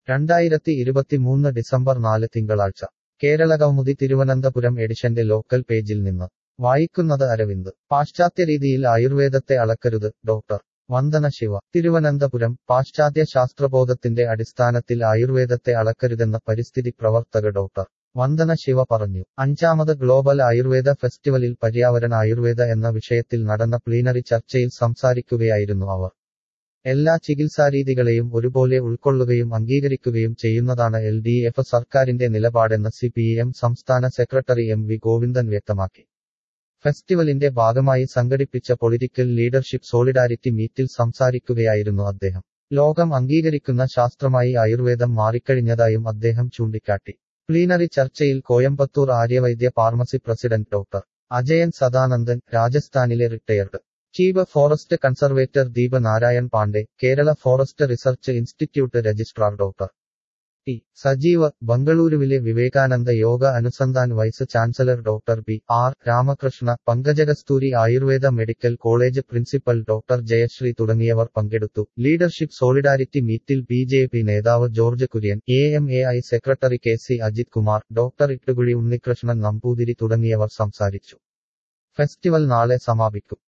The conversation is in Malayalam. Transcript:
രണ്ടായിരത്തി ഇരുപത്തിമൂന്ന് ഡിസംബർ നാല് തിങ്കളാഴ്ച കേരള കൗമുദി തിരുവനന്തപുരം എഡിഷന്റെ ലോക്കൽ പേജിൽ നിന്ന് വായിക്കുന്നത് അരവിന്ദ് പാശ്ചാത്യ രീതിയിൽ ആയുർവേദത്തെ അളക്കരുത് ഡോക്ടർ വന്ദന ശിവ തിരുവനന്തപുരം പാശ്ചാത്യ ശാസ്ത്രബോധത്തിന്റെ അടിസ്ഥാനത്തിൽ ആയുർവേദത്തെ അളക്കരുതെന്ന പരിസ്ഥിതി പ്രവർത്തക ഡോക്ടർ വന്ദന ശിവ പറഞ്ഞു അഞ്ചാമത് ഗ്ലോബൽ ആയുർവേദ ഫെസ്റ്റിവലിൽ പര്യാവരണ ആയുർവേദ എന്ന വിഷയത്തിൽ നടന്ന പ്ലീനറി ചർച്ചയിൽ സംസാരിക്കുകയായിരുന്നു അവർ എല്ലാ ചികിത്സാരീതികളെയും ഒരുപോലെ ഉൾക്കൊള്ളുകയും അംഗീകരിക്കുകയും ചെയ്യുന്നതാണ് എൽ ഡി എഫ് സർക്കാരിന്റെ നിലപാടെന്ന് സി പി എം സംസ്ഥാന സെക്രട്ടറി എം വി ഗോവിന്ദൻ വ്യക്തമാക്കി ഫെസ്റ്റിവലിന്റെ ഭാഗമായി സംഘടിപ്പിച്ച പൊളിറ്റിക്കൽ ലീഡർഷിപ്പ് സോളിഡാരിറ്റി മീറ്റിൽ സംസാരിക്കുകയായിരുന്നു അദ്ദേഹം ലോകം അംഗീകരിക്കുന്ന ശാസ്ത്രമായി ആയുർവേദം മാറിക്കഴിഞ്ഞതായും അദ്ദേഹം ചൂണ്ടിക്കാട്ടി പ്ലീനറി ചർച്ചയിൽ Coimbatore Aryavaidya pharmacy president doctor Ajayan Sadanandan രാജസ്ഥാനിലെ retired chief forest conservator Deepa Narayan Pandey Kerala forest research institute registrar doctor T Sajeev ബംഗളൂരുവിലെ Vivekananda Yoga Anusandhan vice chancellor doctor B R Ramakrishna Pankajakasthuri Ayurveda medical college principal doctor Jayasree തുടങ്ങിയവർ പങ്കെടുത്തു ലീഡർഷിപ്പ് സോളിഡാരിറ്റി മീറ്റിൽ ബി ജെ പി നേതാവ് George Kurian A M A I secretary K C Ajith Kumar doctor Ittukuzhi Unnikrishnan Namboothiri തുടങ്ങിയവർ സംസാരിച്ചു ഫെസ്റ്റിവൽ നാളെ സമാപിക്കും